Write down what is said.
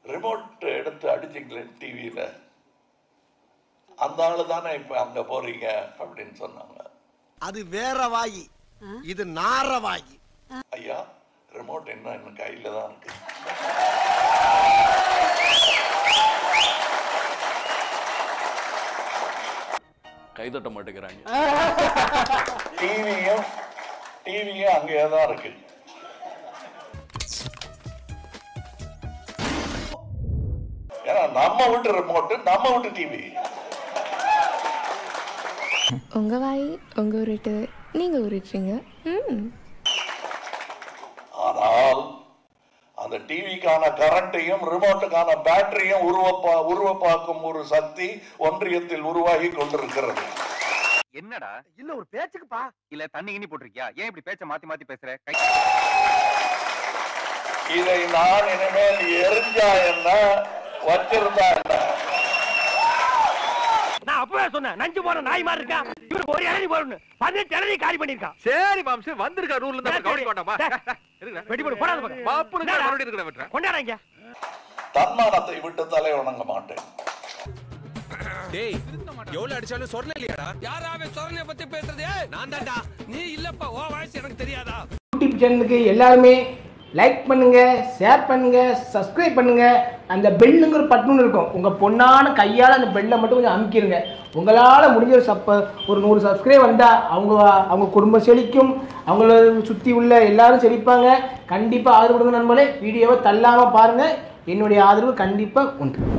Remote எடுத்து அடிச்சிங்களே டிவியில் அந்த ஆளு தானே இப்போ அங்கே போறீங்க அப்படின்னு சொன்னாங்க அது வேற வாயி இது நார வாயி ஐயா ரிமோட் என்ன என் கையில் தான் இருக்கு கைதட்ட மாட்டேங்கிறாங்க டிவியும் டிவியும் அங்கேயே தான் இருக்கு ஏன்னா நம்ம வீட்டு ரிமோட்டு நம்ம வீட்டு டிவி உங்க வாய் உங்க உருட்டு நீங்க உருட்டுறீங்க ம் ஆனால் அந்த டிவிக்கான கரண்ட்டையும் ரிமோட்டுக்கான பேட்டரியும் உருவப்பா உருவப்பாக்கும் ஒரு சக்தி ஒன்றியத்தில் உருவாகி கொண்டிருக்கிறது என்னடா இல்ல ஒரு பேச்சுக்குப்பா இல்ல தண்ணி கிண்ணி போட்டிருக்கியா ஏன் இப்படி பேச்ச மாத்தி மாத்தி பேசுற கை இதை நான் இனிமேல் எரிஞ்சா என்ன வச்சிருந்தா என்ன நான் அப்பவே சொன்னேன் நஞ்சு போற நாய் மாதிரி இருக்கா இவருக்கு ஒரு இளநி போடணும் பதினெட்டு இளநி காலி பண்ணிருக்கான் சரி மாம்சு வந்திருக்க ரூல்ல சரி, சரி. வெடி போடு, போடாத பக்கம். என்னடா? கொண்டாடாங்க தன்மானத்தை விட்டு தலை வணங்க மாட்டேன் டேய் எவ்வளவு அடிச்சாலும் சொரண இல்லையாடா யாராவே சொரணைய பத்தி பேசுறதே நான் தான்டா நீ இல்லப்பா ஓ வாய்ஸ் எனக்கு தெரியாதா யூடியூப் சேனலுக்கு எல்லாருமே லைக் பண்ணுங்க ஷேர் பண்ணுங்க சப்ஸ்கிரைப் பண்ணுங்க அந்த பெல்லுங்கிற பட்டன் இருக்கும் உங்க பொண்ணான கையால் அந்த பெல்லை மட்டும் கொஞ்சம் அமுக்கிடுங்க உங்களால் முடிஞ்ச ஒரு சப்ப ஒரு நூறு சப்ஸ்கிரைப் வந்தால் அவங்க அவங்க குடும்பம் செழிக்கும் அவங்கள சுற்றி உள்ள எல்லாரும் செழிப்பாங்க கண்டிப்பாக ஆதரவு கொடுங்க நண்பர்களே வீடியோவை தள்ளாமல் பாருங்கள் என்னுடைய ஆதரவு கண்டிப்பாக உண்டு